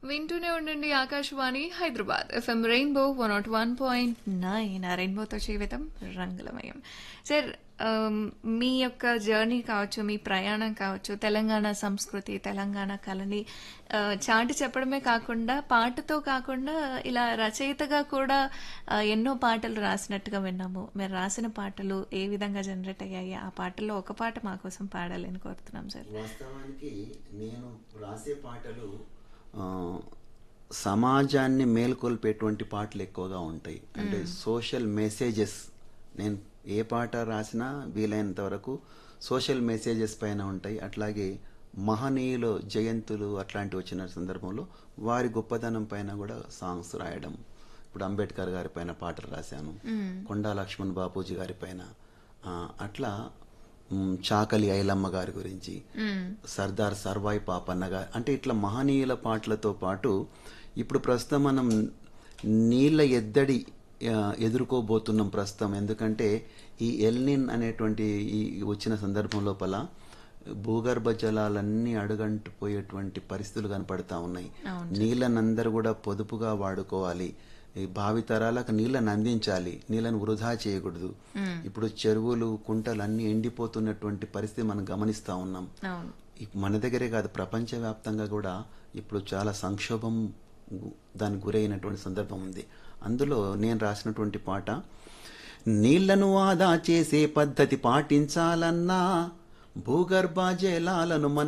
వింటూనే ఉండండి Akashvani Hyderabad F M rainbow one nought one point nine ఆ రెయిన్బోతో జీవితం రంగులమయం సార్ ఆమ్, మీ యొక్క జర్నీ కావచ్చు మీ ప్రయాణం కావచ్చు తెలంగాణ సంస్కృతి తెలంగాణ కళని ఆ, చాటి చెప్పడమే కాకుండా పాటతో కాకుండా ఇలా రచయితగా కూడా ఆ, ఎన్నో పాటలు రాసినట్టుగా విన్నాము మీరు రాసిన పాటలు ఏ విధంగా జనరేట్ అయ్యాయి ఆ పాటల్లో ఒక పాట మా కోసం పాడాలని కోరుతున్నాం సార్ వాస్తవానికి నేను రాసే పాటలు ఆ, సమాజాన్ని మేల్కొల్పేటువంటి పాటలు ఎక్కువగా ఉంటాయి అంటే సోషల్ మెసేజెస్ నేను ఏ పాట రాసినా వీలైనంత వరకు సోషల్ మెసేజెస్ పైన ఉంటాయి అట్లాగే మహనీయులు జయంతులు అట్లాంటివి వచ్చిన సందర్భంలో వారి గొప్పతనం పైన కూడా సాంగ్స్ రాయడం ఇప్పుడు అంబేద్కర్ గారి పైన పాటలు రాశాను కొండా లక్ష్మణ్ బాపూజీ గారి పైన ఆ, అట్లా మ్, చాకలి ఐలమ్మ గారి గురించి సర్దార్ సర్వాయి పాపన్న గారు అంటే ఇట్లా మహనీయుల పాటలతో పాటు ఇప్పుడు ప్రస్తుతం మనం నీళ్ళ ఎద్దడి ఆ, ఎదుర్కోబోతున్నాం ప్రస్తుతం ఎందుకంటే ఈ ఎల్నిన్ అనేటువంటి ఈ వచ్చిన సందర్భం లోపల భూగర్భ జలాలన్నీ అడుగంటిపోయేటువంటి పరిస్థితులు కనపడతా ఉన్నాయి నీళ్ళనందరూ కూడా పొదుపుగా వాడుకోవాలి ఈ భావితరాలకు నీళ్ళని అందించాలి నీళ్ళని వృధా చేయకూడదు ఇప్పుడు చెరువులు కుంటలు అన్ని ఎండిపోతున్నటువంటి పరిస్థితి మనం గమనిస్తా ఉన్నాం అవును ఈ మన దగ్గరే కాదు ప్రపంచవ్యాప్తంగా కూడా ఇప్పుడు చాలా సంక్షోభం గు- దానికి గురైనటువంటి సందర్భం ఉంది అందులో నేను రాసినటువంటి పాట నీళ్లను ఆదా చేసే పద్ధతి పాటించాలన్నా భూగర్భ జలాలను మన